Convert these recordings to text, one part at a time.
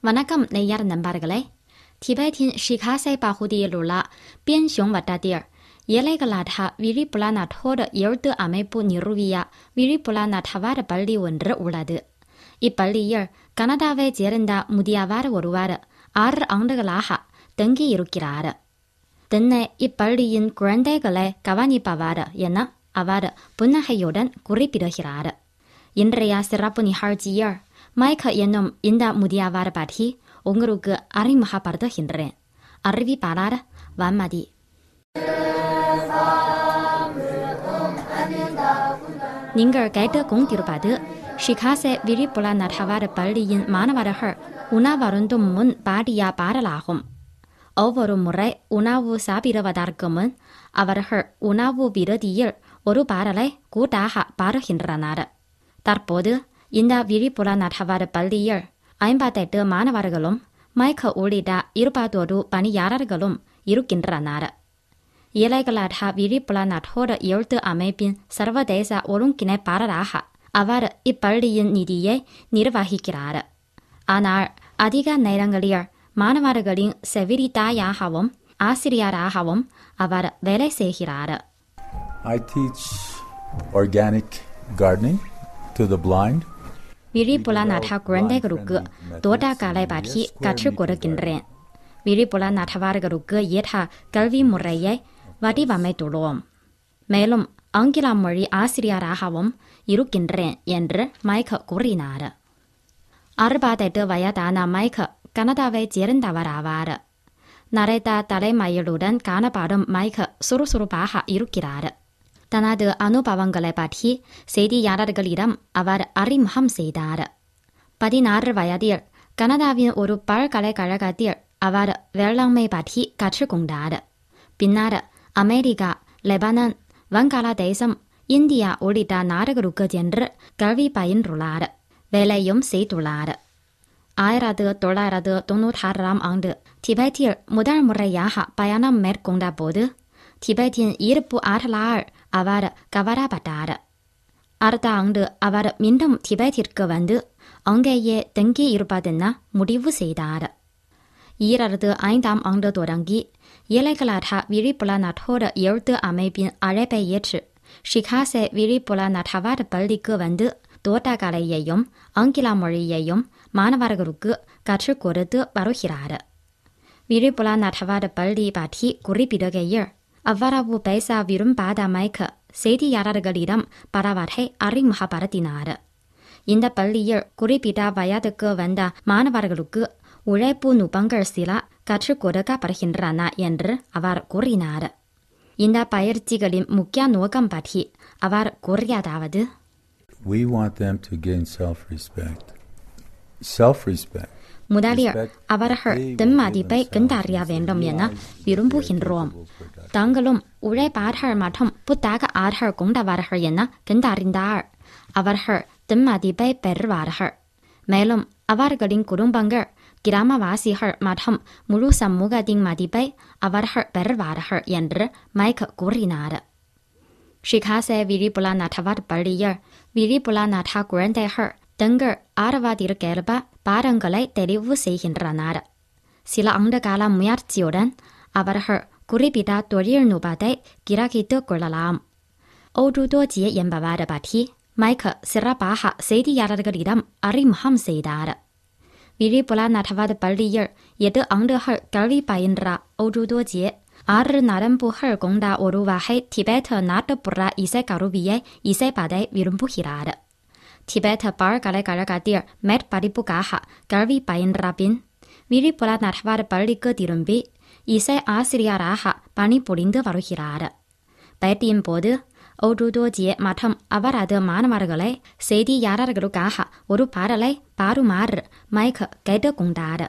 வணக்கம் நெய்யார் நண்பர்களே திபெத்தின் ஷிகாசை பகுதியில் உள்ள பியன்ஷோங் வட்டத்தில் ஏழைகளாக விழிப்புலனற்றோர் எழுத்து அமைப்பு நிறுவிய விழிப்புலனற்றவர் பள்ளி ஒன்று உள்ளது இப்பள்ளியில் கனடாவை சேர்ந்த முதியவர் ஒருவர் ஆறு ஆண்டுகளாக தங்கியிருக்கிறார் தன்னை இப்பள்ளியின் குழந்தைகளை கவனிப்பவர் என அவர் புன்னகையுடன் குறிப்பிடுகிறார் இன்றைய சிறப்பு நிகழ்ச்சியில் மைக் என்னும் இந்த முதியவர் பற்றி உங்களுக்கு அறிமுகப்படுத்துகின்றேன் அறிவிப்பாளர் வன்மதி நீங்கள் கேட்டுக் கொண்டிருப்பது ஷிகாசே விழிப்புலனற்றவர் பள்ளியின் மாணவர்கள் உணவருந்தும் முன் பாடிய பாடலாகும் ஒவ்வொரு முறை உணவு சாப்பிடுவதற்கு முன் அவர்கள் உணவு விடுதியில் ஒரு பாடலை கூட்டாக பாடுகின்றனர் தற்போது இந்த விழிப்புலனற்றவர் பள்ளியில் ஐம்பத்தெட்டு மாணவர்களும் மைக் உள்ளிட்ட இருபத்தோரு பணியாளர்களும் இருக்கின்றனர் ஏழைகளற்ற விழிப்புலனற்றோர் எழுத்து அமைப்பின் சர்வதேச ஒருங்கிணைப்பாளராக அவர் இப்பள்ளியின் நிதியை நிர்வகிக்கிறார் ஆனால் அதிக நேரங்களில் மாணவர்களின் செவிலித்தாயாகவும் ஆசிரியராகவும் அவர் வேலை செய்கிறார் I teach organic gardening to the blind. விழிப்புலனற்ற குழந்தைகளுக்கு தோட்டக்கலை பற்றி கற்றுக் கொடுக்கின்றேன் விழிப்புலனற்றவர்களுக்கு ஏற்ற கல்வி முறையை வடிவமைத்துள்ளோம் மேலும் ஆங்கில மொழி ஆசிரியராகவும் இருக்கின்றேன் என்று மைக் கூறினார் அறுபத்தெட்டு வயதான மைக் கனடாவை சேர்ந்தவராவார் நரேதா தலைமையிலுடன் காணப்படும் மைக் சுறுசுறுப்பாக இருக்கிறார் தனது அனுபவங்களை பற்றி செய்தியாளர்களிடம் அவர் அறிமுகம் செய்தார் பதினாறு வயதில் கனடாவின் ஒரு பல்கலைக்கழகத்தில் அவர் வேளாண்மை பற்றி கற்றுக்கொண்டார் பின்னர் அமெரிக்கா லெபனான் வங்காளதேசம் இந்தியா உள்ளிட்ட நாடுகளுக்கு சென்று கல்வி பயின்றுள்ளார் வேலையும் செய்துள்ளார் ஆயிரத்து தொள்ளாயிரத்து தொன்னூற்றாறாம் ஆண்டு திபெத்தில் முதல் முறையாக பயணம் மேற்கொண்ட போது திபெத்தின் ஈர்ப்பு ஆற்றலால் அவர் கவரப்பட்டார் அடுத்த ஆண்டு அவர் மீண்டும் திபெத்திற்கு வந்து அங்கேயே தங்கி இருப்பதென முடிவு செய்தார் ஈரது ஐந்தாம் ஆண்டு தொடங்கி ஏழைகளற்ற விழிப்புலனற்றோர் எழுத்து அமைப்பின் அழைப்பை ஏற்று ஷிகாசே விழிப்புலனற்றவர் பள்ளிக்கு வந்து தோட்டக்கலையையும் ஆங்கில மொழியையும் மாணவர்களுக்கு கற்றுக் கொடுத்து வருகிறார் விழிப்புலனற்றவர் பள்ளி பற்றி குறிப்பிடுகையில் அவ்வளவு பேச விரும்பாத மைக் செய்தியாளர்களிடம் பலவற்றை அறிமுகப்படுத்தினார் இந்த பள்ளியில் குறிப்பிட்ட வயதுக்கு வந்த மாணவர்களுக்கு உழைப்பு நுட்பங்கள் சில கற்றுக் கொடுக்கப்படுகின்றன என்று அவர் கூறினார் இந்த பயிற்சிகளின் முக்கிய நோக்கம் பற்றி அவர் கூறியதாவது We want them to gain self respect. Self respect. முதலில் அவர்கள் தென்மதிப்பை கண்டறிய வேண்டும் என விரும்புகின்றோம் தாங்களும் உழைப்பார்கள் மற்றும் புத்தக ஆற்றல் கொண்டவர்கள் என கண்டறிந்தால் அவர்கள் தென்மதிப்பை பெறுவார்கள் மேலும் அவர்களின் குடும்பங்கள் கிராமவாசிகள் மற்றும் முழு சமூகத்தின் மதிப்பை அவர்கள் பெறுவார்கள் என்று மைக் கூறினார் ஷிகாசே விழிப்புலனற்றவர் பள்ளியில் விழிப்புலனற்ற குழந்தைகள் தங்கள் ஆர்வத்திற்கேற்ப பாடங்களை தெரிவு செய்கின்றனர் சில ஆண்டுகால முயற்சியுடன் அவர்கள் குறிப்பிட்ட தொழில்நுட்பத்தை கிரகித்துக் கொள்ளலாம் ஓஜுதோஜியே என்பவர் பற்றி மைக் சிறப்பாக செய்தியாளர்களிடம் அறிமுகம் செய்தார் விழிப்புலனற்றவர் பள்ளியில் எட்டு ஆண்டுகள் கல்வி பயின்ற ஓஜுதோஜியே ஆறு நரம்புகள் கொண்ட ஒரு வகை திபெத் நாட்டுப்புற இசைக்கருவியை இசைப்பதை விரும்புகிறார் திபெத் பல்கலைக்கழகத்தில் மேற்படிப்புக்காக கல்வி பயின்ற பின் விழிப்புலனற்றவர் பள்ளிக்கு திரும்பி இசை ஆசிரியராக பணிபுரிந்து வருகிறார் பேட்டியின் போது ஓடுதோஜியே மற்றும் அவரது மாணவர்களை செய்தியாளர்களுக்காக ஒரு பாடலை பாடுமாறு மைக் கேட்டுக்கொண்டார்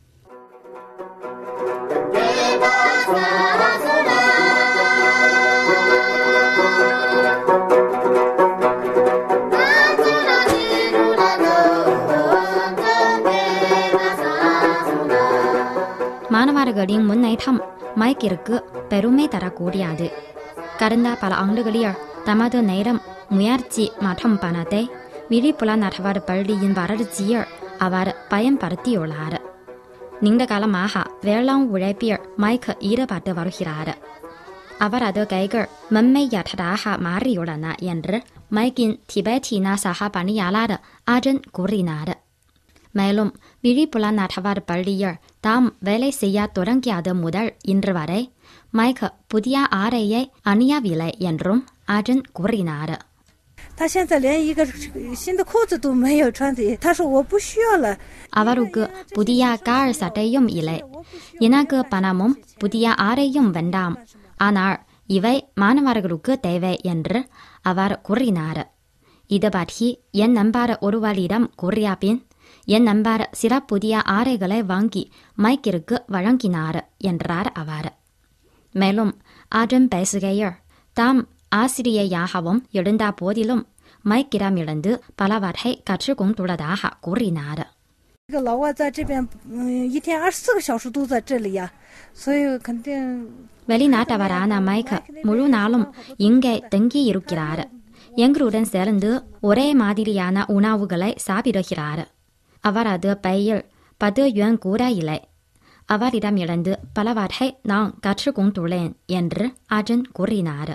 மாணவர்களின் முன்னேற்றம் மைக்கிற்கு பெருமை தரக்கூடியது கடந்த பல ஆண்டுகளில் தமது நேரம் முயற்சி மற்றும் பணத்தை விழிப்புலனற்றவர் பள்ளியின் வளர்ச்சியில் அவர் பயன்படுத்தியுள்ளார் நீண்ட காலமாக வேளாண் உழைப்பில் மைக் ஈடுபட்டு வருகிறார் அவரது கைகள் மென்மையற்றதாக மாறியுள்ளன என்று மைக்கின் திபெத்தின சக பணியாளர் அஜன் கூறினார் மேலும் விழிப்புலனற்றவர் பள்ளியில் தாம் வேலை செய்ய தொடங்கியது முதல் இன்று வரை மைக் புதிய ஆடையை அணியவில்லை என்றும் அஜன் கூறினார் 他现在连一个新的裤子都没有穿的，他说我不需要了。 அவருக்கு புதிய கால் சட்டையும் இல்லை எனக்கு பணமும் புதிய ஆடையும் வேண்டாம் ஆனால் இவை மாணவர்களுக்கு தேவை என்று அவர் கூறினார் இது பற்றி என் நண்பர் ஒருவரிடம் கூறிய பின் என் நண்பர் சில புதிய ஆடைகளை வாங்கி மைக்கிற்கு வழங்கினார் என்றார் அவர் மேலும் ஆஜன் பேசுகையில் தாம் ஆசிரியையாகவும் இருந்த போதிலும் மைக்கிடமிருந்து பலவற்றை கற்றுக்கொண்டுள்ளதாக கூறினார் 这个老外在这边，嗯，一天二十四个小时都在这里呀，所以肯定 வெளிநாட்டவரான மைக் முழு நாளும் இங்கே தங்கியிருக்கிறார் எங்களுடன் சேர்ந்து ஒரே மாதிரியான உணவுகளை சாப்பிடுகிறார் அவரது பையில் பத்து யுவான் கூட இல்லை அவரிடமிருந்து பலவற்றை நான் கற்றுக்கொண்டுள்ளேன் என்று அஜன் கூறினார்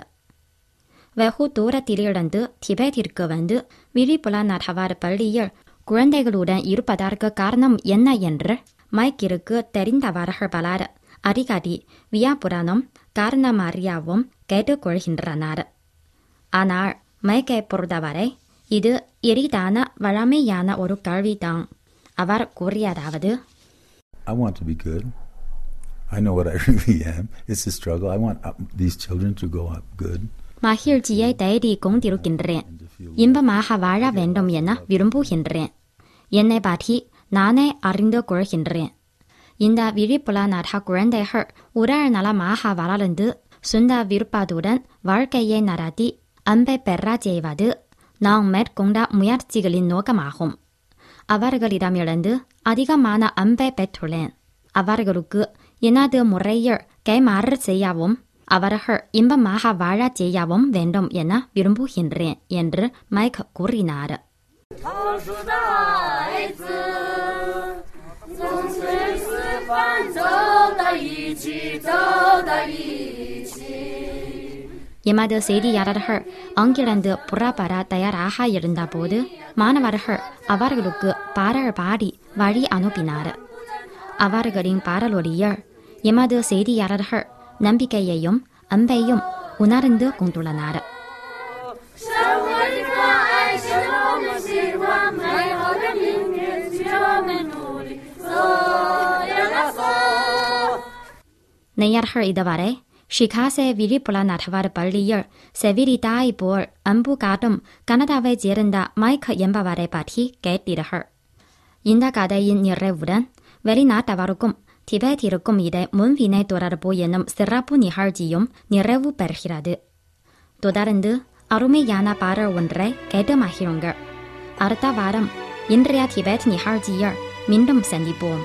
வெகு தூரத்திலிருந்து திபெத்திற்கு வந்து விழிப்புலனற்றவர் பள்ளியில் குழந்தைகளுடன் இருப்பதற்கு காரணம் என்ன என்று மைக்கிற்கு தெரிந்தவர்கள் பலர் அடிக்கடி வியாபுராணம் காரணமறியாவும் கேட்டுக்கொள்கின்றனர் ஆனால் மைக்கை பொறுத்தவரை இது எளிதான வழமையான ஒரு கேள்விதான் அவர் கூறியதாவது I want to be good. I know what I really am. It's a struggle. I want uh, these children to grow up good. மகிழ்ச்சியை தேடி கொண்டிருக்கின்றேன் இன்பமாக வாழ வேண்டும் என விரும்புகின்றேன் என்னை பற்றி நானே அறிந்து கொள்கின்றேன் இந்த விழிப்புலனற்ற குழந்தைகள் உடல் நலமாக வளர்ந்து சொந்த விருப்பத்துடன் வாழ்க்கையை நடத்தி அன்பை பெற செய்வது நாம் மேற்கொண்ட முயற்சிகளின் நோக்கமாகும் அவர்களிடமிருந்து அதிகமான அன்பை பெற்றுள்ளேன் அவர்களுக்கு எனது முறையில் கைமாறு செய்யவும் அவர்கள் இன்பமாக வாழ செய்யவும் வேண்டும் என விரும்புகின்றேன் என்று மைக் கூறினார் 桃树的孩子，从随四方走到一起，走到一起。 எமது செய்தியாளர்கள் அங்கிருந்து புறப்பட தயாராக இருந்தபோது மாணவர்கள் அவர்களுக்கு பாடல் பாடி வழி அனுப்பினார் அவர்களின் பாடலொலியில் எமது செய்தியாளர்கள் நம்பிக்கையையும் அன்பையும் உணர்ந்து கொண்டுள்ளனர் 社会的关爱是我们希望美好的明天，需要我们努力走呀啦走。 நேயர்கள் இதுவரை ஷிகாசே விழிப்புலனற்றவர் பள்ளியில் செவிலிதாய் போல் அன்பு காட்டும் கனடாவைச் சேர்ந்த மைக் என்பவரை பற்றி கேட்டீர்கள் இந்த கதையின் நிறைவுடன் வெளிநாட்டவருக்கும் திபெத்திற்கும் இதை முன்வினை தொடர்பு என்னும் சிறப்பு நிகழ்ச்சியும் நிறைவு பெறுகிறது தொடர்ந்து அருமையான பாடல் ஒன்றை கேட்டு மகிழுங்கள் அடுத்த வாரம் இன்றைய திபெத் நிகழ்ச்சியில் மீண்டும் சந்திப்போம்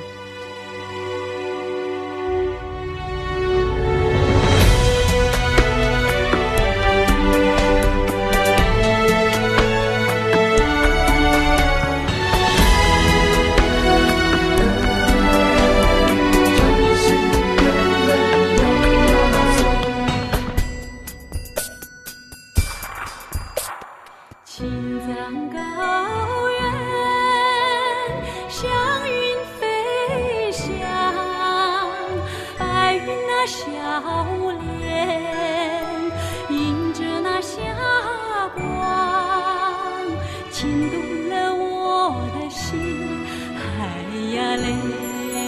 青藏高原，祥云飞翔，白云那笑脸，迎着那霞光，牵动了我的心，哎呀嘞。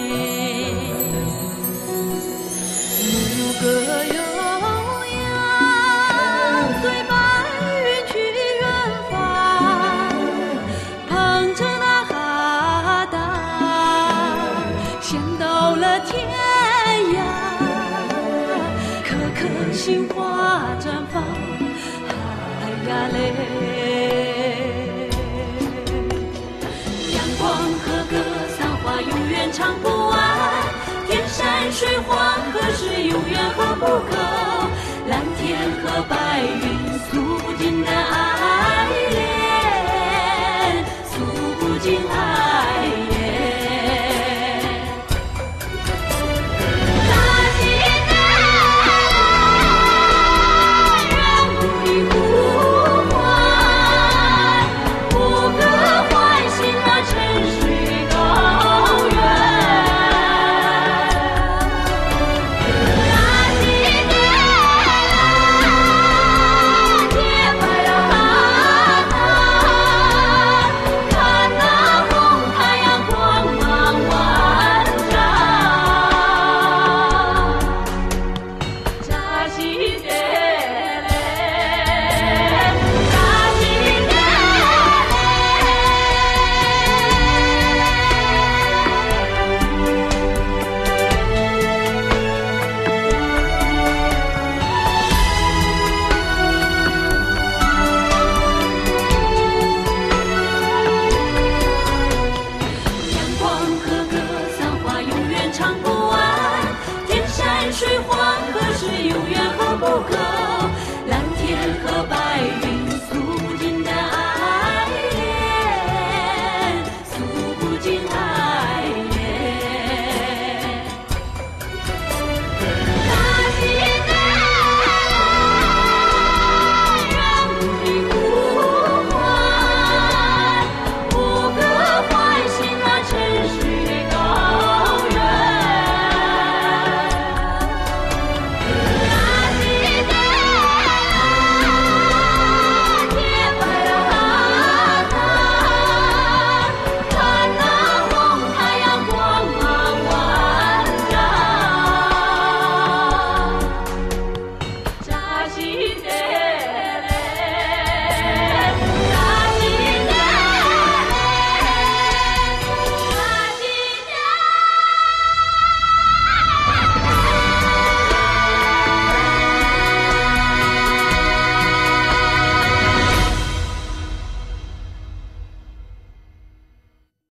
牧歌悠扬，随白云去远方，捧着那哈达，先到了天涯，颗颗心花绽放，哎呀嘞。阳光和歌桑花永远唱不完，天山水黄河是永远合不可，蓝天和白云